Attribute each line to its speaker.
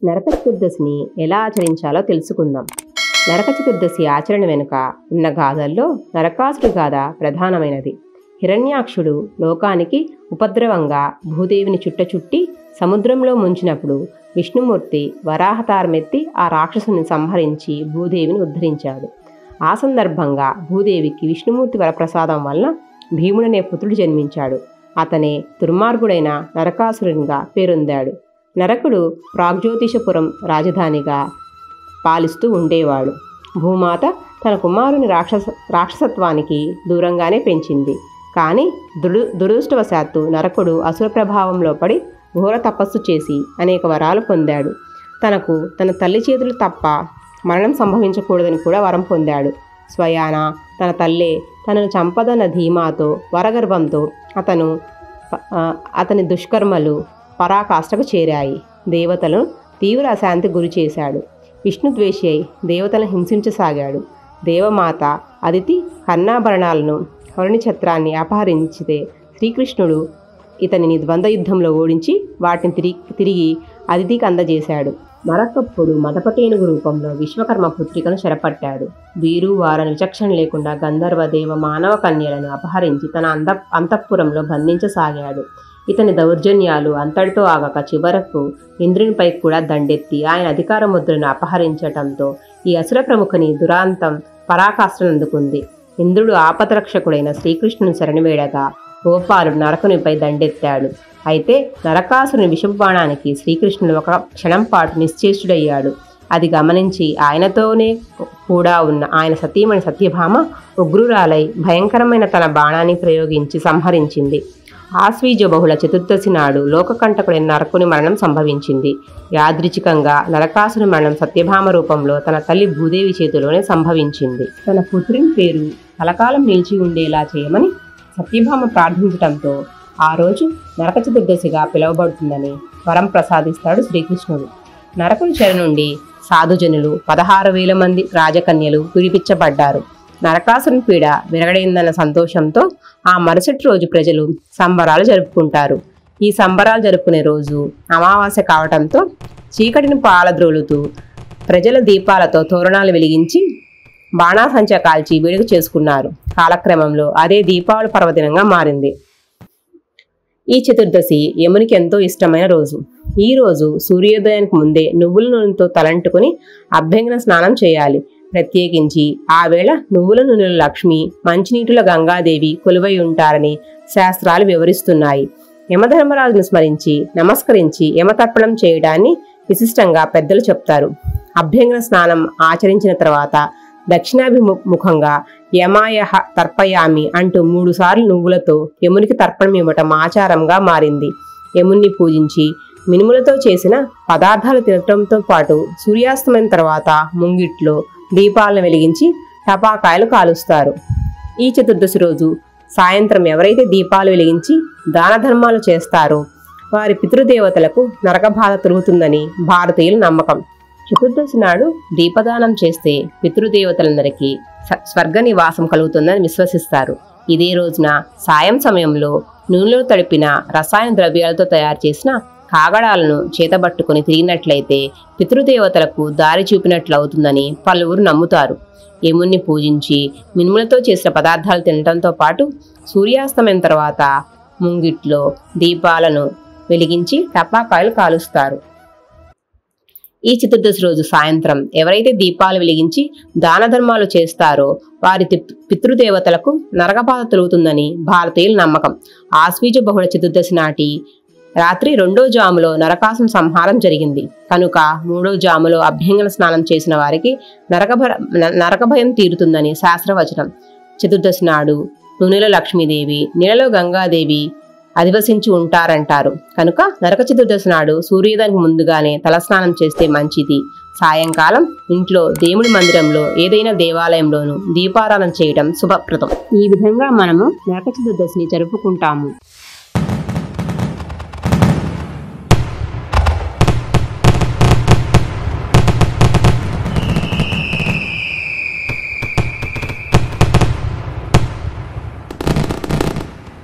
Speaker 1: నరక చతుర్దశిని ఎలా ఆచరించాలో తెలుసుకుందాం నరక చతుర్దశి ఆచరణ వెనుక ఉన్న గాథల్లో నరకాసుడి గాథ ప్రధానమైనది హిరణ్యాక్షుడు లోకానికి ఉపద్రవంగా భూదేవిని చుట్టచుట్టి సముద్రంలో ముంచినప్పుడు విష్ణుమూర్తి వరాహతారమెత్తి ఆ రాక్షసుని సంహరించి భూదేవిని ఉద్ధరించాడు ఆ సందర్భంగా భూదేవికి విష్ణుమూర్తి వరప్రసాదం వలన భీముడనే పుత్రుడు జన్మించాడు అతనే దుర్మార్గుడైన నరకాసురునిగా పేరొందాడు నరకుడు ప్రాగ్జ్యోతిషపురం రాజధానిగా పాలిస్తూ ఉండేవాడు భూమాత తన కుమారుని రాక్షస రాక్షసత్వానికి దూరంగానే పెంచింది కానీ దురు దురదృష్టవశాత్తు నరకుడు అసుర ప్రభావంలో పడి ఘోర తపస్సు చేసి అనేక వరాలు పొందాడు తనకు తన తల్లి చేతులు తప్ప మరణం సంభవించకూడదని కూడా వరం పొందాడు స్వయాన తన తల్లే తనను చంపదన్న ధీమాతో వరగర్వంతో అతను ఆ, అతని దుష్కర్మలు పరాకాష్ఠకు చేరాయి దేవతలను తీవ్ర అశాంతి గురి చేశాడు విష్ణుద్వేషి అయి దేవతలను హింసించసాగాడు దేవమాత అదితి కర్ణాభరణాలను వరుణి ఛత్రాన్ని అపహరించితే శ్రీకృష్ణుడు ఇతనిని ద్వంద్వ యుద్ధంలో ఓడించి వాటిని తిరిగి తిరిగి అదితికి అందజేశాడు మరొకప్పుడు మదపటేనుగు రూపంలో విశ్వకర్మ పుత్రికను చెరపట్టాడు వీరు వారని విచక్షణ లేకుండా గంధర్వ దేవ మానవ కన్యలను అపహరించి తన అంత అంతఃపురంలో బంధించసాగాడు ఇతని దౌర్జన్యాలు అంతటితో ఆగక చివరకు ఇంద్రునిపై కూడా దండెత్తి ఆయన అధికార ముద్రను అపహరించటంతో ఈ అసుర ప్రముఖుని దురాంతం పరాకాష్ఠనందుకుంది ఇంద్రుడు ఆపదరక్షకుడైన శ్రీకృష్ణుని శరణివేడగా గోపాలుడు నరకునిపై దండెత్తాడు అయితే నరకాసుని విషబాణానికి శ్రీకృష్ణుడు ఒక క్షణం పాటు నిశ్చేష్టుడయ్యాడు అది గమనించి ఆయనతోనే కూడా ఉన్న ఆయన సతీమణి సత్యభామ ఉగ్రురాలై భయంకరమైన తన బాణాన్ని ప్రయోగించి సంహరించింది ఆశ్వీజ బహుళ చతుర్దశి నాడు లోకకంటకుడైన నరకుని మరణం సంభవించింది యాదృచ్ఛికంగా నరకాసుని మరణం సత్యభామ రూపంలో తన తల్లి భూదేవి చేతిలోనే సంభవించింది తన పుత్రుని పేరు కలకాలం నిలిచి ఉండేలా చేయమని సత్యభామ ప్రార్థించటంతో ఆ రోజు నరక చతుర్దశిగా పిలువబడుతుందని వరం ప్రసాదిస్తాడు శ్రీకృష్ణుడు నరకుని చెర నుండి సాధుజనులు పదహారు వేల మంది రాజకన్యలు విడిపించబడ్డారు నరకాసుని పీడ విరగడైందన్న సంతోషంతో ఆ మరుసటి రోజు ప్రజలు సంబరాలు జరుపుకుంటారు ఈ సంబరాలు జరుపుకునే రోజు అమావాస్య కావటంతో చీకటిని పాలద్రోలుతూ ప్రజల దీపాలతో తోరణాలు వెలిగించి బాణాసంచ కాల్చి వేడుక చేసుకున్నారు కాలక్రమంలో అదే దీపావళి పర్వదినంగా మారింది ఈ చతుర్దశి యమునికి ఎంతో ఇష్టమైన రోజు ఈ రోజు సూర్యోదయానికి ముందే నువ్వుల నూనెతో తలంటుకుని అభ్యంగన స్నానం చేయాలి ప్రత్యేకించి ఆ వేళ నువ్వుల నూనెల లక్ష్మి మంచినీటిలో గంగాదేవి కొలువై ఉంటారని శాస్త్రాలు వివరిస్తున్నాయి యమధర్మరాజును స్మరించి నమస్కరించి యమతర్పణం చేయడాన్ని విశిష్టంగా పెద్దలు చెప్తారు అభ్యంగన స్నానం ఆచరించిన తర్వాత దక్షిణాభిముఖంగా యమాయ తర్పయామి అంటూ మూడుసార్లు నువ్వులతో యమునికి తర్పణం ఇవ్వటం ఆచారంగా మారింది యముణ్ణి పూజించి మినుములతో చేసిన పదార్థాలు తినటంతో పాటు సూర్యాస్తమైన తర్వాత ముంగిట్లో దీపాలను వెలిగించి టపాకాయలు కాలుస్తారు ఈ చతుర్దశి రోజు సాయంత్రం ఎవరైతే దీపాలు వెలిగించి దాన ధర్మాలు చేస్తారో వారి పితృదేవతలకు నరకబాధ తొలుగుతుందని భారతీయుల నమ్మకం చతుర్దశి నాడు దీపదానం చేస్తే పితృదేవతలందరికీ స- స్వర్గ నివాసం కలుగుతుందని విశ్వసిస్తారు ఇదే రోజున సాయం సమయంలో నూనెలో తడిపిన రసాయన ద్రవ్యాలతో తయారు చేసిన కాగడాలను చేతబట్టుకుని తిరిగినట్లయితే పితృదేవతలకు దారి చూపినట్లు అవుతుందని పలువురు నమ్ముతారు యముణ్ణి పూజించి మినుములతో చేసిన పదార్థాలు తినటంతో పాటు సూర్యాస్తమయం తర్వాత ముంగిట్లో దీపాలను వెలిగించి టపాకాయలు కాలుస్తారు ఈ చతుర్దశి రోజు సాయంత్రం ఎవరైతే దీపాలు వెలిగించి దాన ధర్మాలు చేస్తారో వారి తి- పితృదేవతలకు నరకబాధ తొలుగుతుందని భారతీయుల నమ్మకం ఆశ్వీజ బహుళ చతుర్దశి నాటి రాత్రి రెండో జాములో నరకాసుని సంహారం జరిగింది కనుక మూడో జాములో అభ్యంగన స్నానం చేసిన వారికి నరక నరక భయం తీరుతుందని శాస్త్రవచనం చతుర్దశి నాడు నూనెలో లక్ష్మీదేవి నీళ్ళలో గంగాదేవి అధివసించి ఉంటారంటారు కనుక నరక చతుర్దశి నాడు సూర్యోదయానికి ముందుగానే తలస్నానం చేస్తే మంచిది సాయంకాలం ఇంట్లో దేవుడి మందిరంలో ఏదైనా దేవాలయంలోనూ దీపారాధన చేయడం శుభప్రదం ఈ విధంగా మనము నరక చతుర్దశిని జరుపుకుంటాము